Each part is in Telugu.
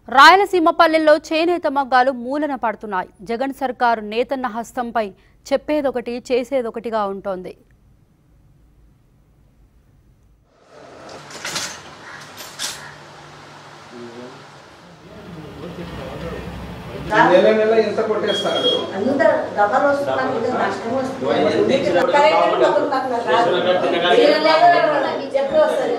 రాయలసీమ పల్లెల్లో చేనేత మగ్గాలు మూలన పడుతున్నాయి జగన్ సర్కారు నేతన్న హస్తంపై చెప్పేదొకటి చేసేదొకటిగా ఉంటోంది నెల నెల ఎంత కొట్టేస్తాడు అంత డబల్ వస్తున్నారు ఇది నష్టం వస్తుంది కరెక్ట్ డబ్బులు పక్కన రాదు ఇరవై వేలు ఈ చెట్లు వస్తుంది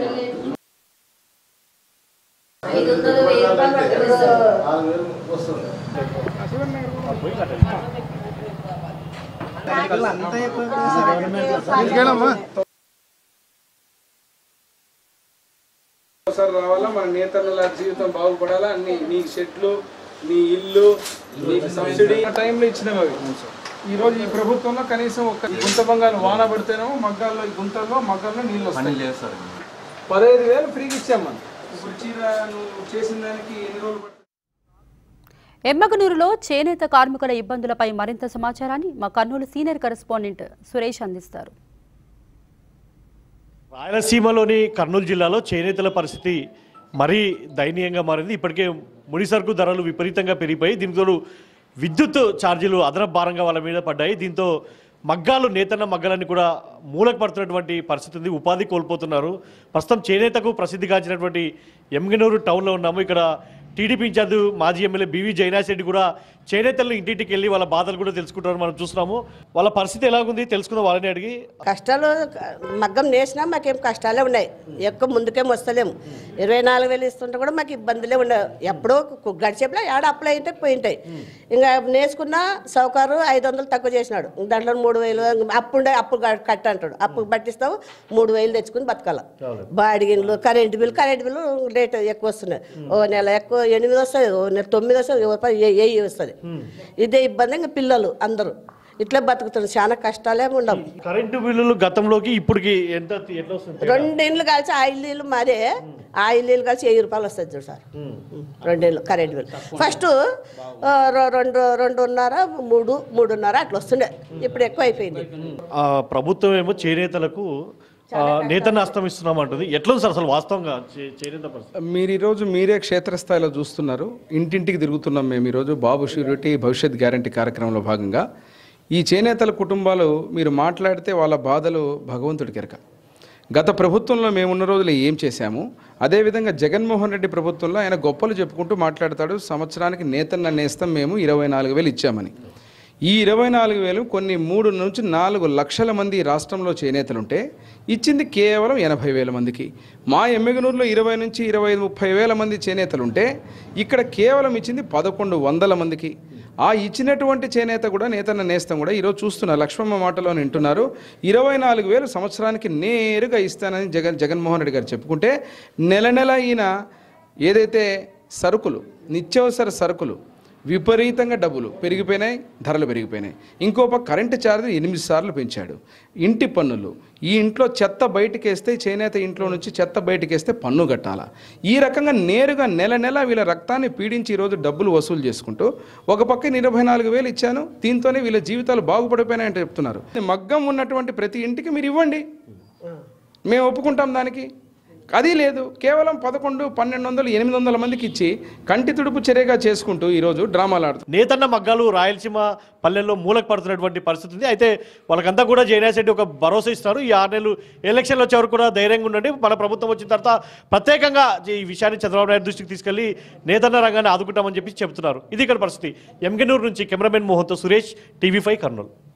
ఐదు వందలు వెయ్యి రూపాయలు పట్టుకొస్తారు వస్తుంది ఒకసారి రావాలా మన నేతల జీవితం బాగుపడాలా అన్ని నీ చెట్లు నీ ఇల్లు నీకు సబ్సిడీ ఆ టైంలో ఇచ్చినవి అవి ఈ రోజు ఈ ప్రభుత్వంలో కనీసం ఒక గుంత బంగాలు వాన పడితేనేమో మగ్గాల్లో ఈ గుంతల్లో మగ్గాల్లో నీళ్ళు వస్తాయి పదహైదు వేలు ఫ్రీగా ఇచ్చాం మనం ఇప్పుడు చీర నువ్వు చేసిన దానికి ఎన్ని రోజులు పడుతుంది ఎమ్మగనూరులో చేనేత కార్మికుల ఇబ్బందులపై మరింత సమాచారాన్ని మా కర్నూలు సీనియర్ కరెస్పాండెంట్ సురేష్ అందిస్తారు రాయలసీమలోని కర్నూలు జిల్లాలో చేనేతల పరిస్థితి మరీ దయనీయంగా మారింది ఇప్పటికే ముడి సరుకు ధరలు విపరీతంగా పెరిగిపోయి దీంతో విద్యుత్ ఛార్జీలు అదనపు భారంగా వాళ్ళ మీద పడ్డాయి దీంతో మగ్గాలు నేతన్న మగ్గాలని కూడా మూలకు పడుతున్నటువంటి పరిస్థితి ఉంది ఉపాధి కోల్పోతున్నారు ప్రస్తుతం చేనేతకు ప్రసిద్ధిగాంచినటువంటి ఎమ్గనూరు టౌన్లో ఉన్నాము ఇక్కడ టీడీపీ ఇన్ఛార్జ్ మాజీ ఎమ్మెల్యే బీవీ జైనాథ్ రెడ్డి కూడా చేనేతలను ఇంటింటికి వెళ్ళి వాళ్ళ బాధలు కూడా తెలుసుకుంటారు మనం చూస్తున్నాము వాళ్ళ పరిస్థితి ఎలాగుంది తెలుసుకుందాం వాళ్ళని అడిగి కష్టాలు మగ్గం నేసినా మాకేం కష్టాలే ఉన్నాయి ఎక్కువ ముందుకేం వస్తలేము ఇరవై నాలుగు వేలు ఇస్తుంటే కూడా మాకు ఇబ్బందులే ఉన్నాయి ఎప్పుడో కు- గడిచేపులో ఏడ అప్లై అయితే పోయింటాయి ఇంకా నేసుకున్న సౌకారు ఐదు వందలు తక్కువ చేసినాడు దాంట్లో మూడు వేలు అప్పుండే అప్పు క- కట్ట అంటాడు అప్పు పట్టిస్తావు మూడు వేలు తెచ్చుకుని బతకాల బాడిగిన్లు current bill current bill rate ఎక్కువ వస్తున్నాయి ఓ నెల ఎక్కువ ఎనిమిది వస్తుంది ఓ నెల తొమ్మిది వస్తుంది ఓ పది ఏ- వెయ్యి వస్తుంది ఇదే ఇబ్బంది ఇంకా పిల్లలు అందరూ ఇట్లా బతుకుతున్నారు చాలా కష్టాలే ఉండవు కరెంటు బిల్లులు గతంలోకి ఇప్పటికి ఎంత ఎట్లా వస్తుంది రెండు ఇండ్లు కలిసి ఆ ఇల్లు ఇల్లు మాదే ఆ ఇల్లు ఇల్లు కలిసి వెయ్యి రూపాయలు వస్తుంది చూడు సార్ రెండు ఇల్లు కరెంట్ బిల్ ఫస్ట్ ఆ, రొ- రెండు రెండున్నర మూడు మూడున్నర అట్లా వస్తుండే ఇప్పుడు ఎక్కువ అయిపోయింది ఆ, ప్రభుత్వం ఏమో చేనేతలకు ఆ, నేతన్న హస్తం ఇస్తున్నాం అంటుంది ఎట్లా ఉంది సార్ అసలు వాస్తవంగా చే- చేనేత పరిస్థితి మీరు ఈరోజు మీరే క్షేత్రస్థాయిలో చూస్తున్నారు ఇంటింటికి తిరుగుతున్నాం మేము ఈరోజు బాబు షూరిటీ భవిష్యత్ గ్యారంటీ కార్యక్రమంలో భాగంగా ఈ చేనేతల కుటుంబాలు మీరు మాట్లాడితే వాళ్ళ బాధలు భగవంతుడికి ఎరక గత ప్రభుత్వంలో మేమున్న రోజులు ఏం చేశాము అదేవిధంగా జగన్మోహన్ రెడ్డి ప్రభుత్వంలో ఆయన గొప్పలు చెప్పుకుంటూ మాట్లాడతాడు సంవత్సరానికి నేతన్న నేస్తం మేము ఇరవై నాలుగు వేలు ఇచ్చామని ఈ ఇరవై నాలుగు వేలు కొన్ని మూడు నుంచి నాలుగు లక్షల మంది ఈ రాష్ట్రంలో చేనేతలుంటే ఇచ్చింది కేవలం ఎనభై వేల మందికి మా ఎమ్మెగనూరులో ఇరవై నుంచి ఇరవై ఐదు ముప్పై వేల మంది చేనేతలుంటే ఇక్కడ కేవలం ఇచ్చింది పదకొండు వందల మందికి ఆ ఇచ్చినటువంటి చేనేత కూడా నేతన్న నేస్తం కూడా ఈరోజు చూస్తున్నారు లక్ష్మమ్మ మాటలో వింటున్నారు ఇరవై నాలుగు వేలు సంవత్సరానికి నేరుగా ఇస్తానని జగన్ జగన్మోహన్ రెడ్డి గారు చెప్పుకుంటే నెల నెల ఈయన ఏదైతే సరుకులు నిత్యావసర సరుకులు విపరీతంగా డబ్బులు పెరిగిపోయినాయి ధరలు పెరిగిపోయినాయి ఇంకో పక్క కరెంటు ఛార్జీలు ఎనిమిది సార్లు పెంచాడు ఇంటి పన్నులు ఈ ఇంట్లో చెత్త బయటకేస్తే చేనేత ఇంట్లో నుంచి చెత్త బయటకేస్తే పన్ను కట్టాలా ఈ రకంగా నేరుగా నెల నెల వీళ్ళ రక్తాన్ని పీడించి ఈరోజు డబ్బులు వసూలు చేసుకుంటూ ఒక పక్క ఇరవై నాలుగు వేలు ఇచ్చాను దీంతోనే వీళ్ళ జీవితాలు బాగుపడిపోయినాయంటే చెప్తున్నారు మగ్గం ఉన్నటువంటి ప్రతి ఇంటికి మీరు ఇవ్వండి మేము ఒప్పుకుంటాం దానికి అది లేదు కేవలం పదకొండు పన్నెండు వందలు ఎనిమిది వందల మందికి ఇచ్చి కంటి తుడుపు చర్యగా చేసుకుంటూ ఈరోజు డ్రామాలు ఆడుతున్నారు నేతన్న మగ్గాలు రాయలసీమ పల్లెల్లో మూలకు పడుతున్నటువంటి పరిస్థితి ఉంది అయితే వాళ్ళకంతా కూడా జయనాథ్ రెడ్డి ఒక భరోసా ఇస్తారు ఈ ఆరు నెలలు ఎలక్షన్లు వచ్చే వరకు కూడా ధైర్యంగా ఉండండి మన ప్రభుత్వం వచ్చిన తర్వాత ప్రత్యేకంగా ఈ విషయాన్ని చంద్రబాబు నాయుడు దృష్టికి తీసుకెళ్లి నేతన్న రంగాన్ని ఆదుకుంటామని చెప్పి చెప్తున్నారు ఇది ఇక్కడ పరిస్థితి ఎంగనూరు నుంచి కెమెరామెన్ మోహన్తో సురేష్ టీవీ ఫైవ్ కర్నూలు